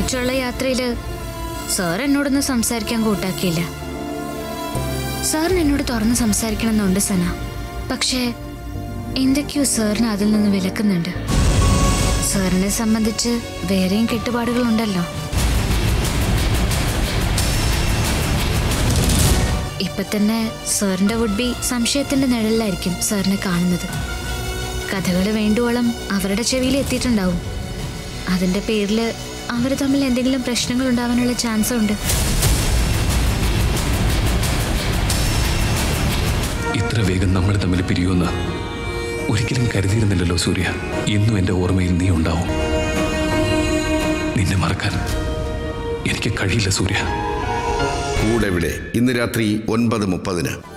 ഒരുമിച്ചുള്ള യാത്രയില് സാർ എന്നോടൊന്നും സംസാരിക്കാൻ കൂട്ടാക്കിയില്ല സാറിന് എന്നോട് തുറന്ന് സംസാരിക്കണമെന്നുണ്ട് സന പക്ഷേ എന്തൊക്കെയോ സാറിന് അതിൽ നിന്ന് വിലക്കുന്നുണ്ട് സാറിനെ സംബന്ധിച്ച് വേറെയും കെട്ടുപാടുകളുണ്ടല്ലോ ഇപ്പൊ തന്നെ സാറിന്റെ വുഡ് ബി സംശയത്തിന്റെ നിഴലിലായിരിക്കും സാറിനെ കാണുന്നത് കഥകൾ വേണ്ടുവോളം അവരുടെ ചെവിയിൽ എത്തിയിട്ടുണ്ടാവും അതിന്റെ പേരിൽ അവർ തമ്മിൽ എന്തെങ്കിലും പ്രശ്നങ്ങൾ ഉണ്ടാവാനുള്ള ചാൻസ് ഉണ്ട് ഇത്ര വേഗം നമ്മൾ തമ്മിൽ പിരിയുമെന്ന് ഒരിക്കലും കരുതിയിരുന്നില്ലല്ലോ സൂര്യ ഇന്നും എൻ്റെ ഓർമ്മയിൽ നീ ഉണ്ടാവും നിന്നെ മറക്കാൻ എനിക്ക് കഴിയില്ല സൂര്യ കൂടെ ഇവിടെ ഇന്ന് രാത്രി ഒൻപത് മുപ്പതിന്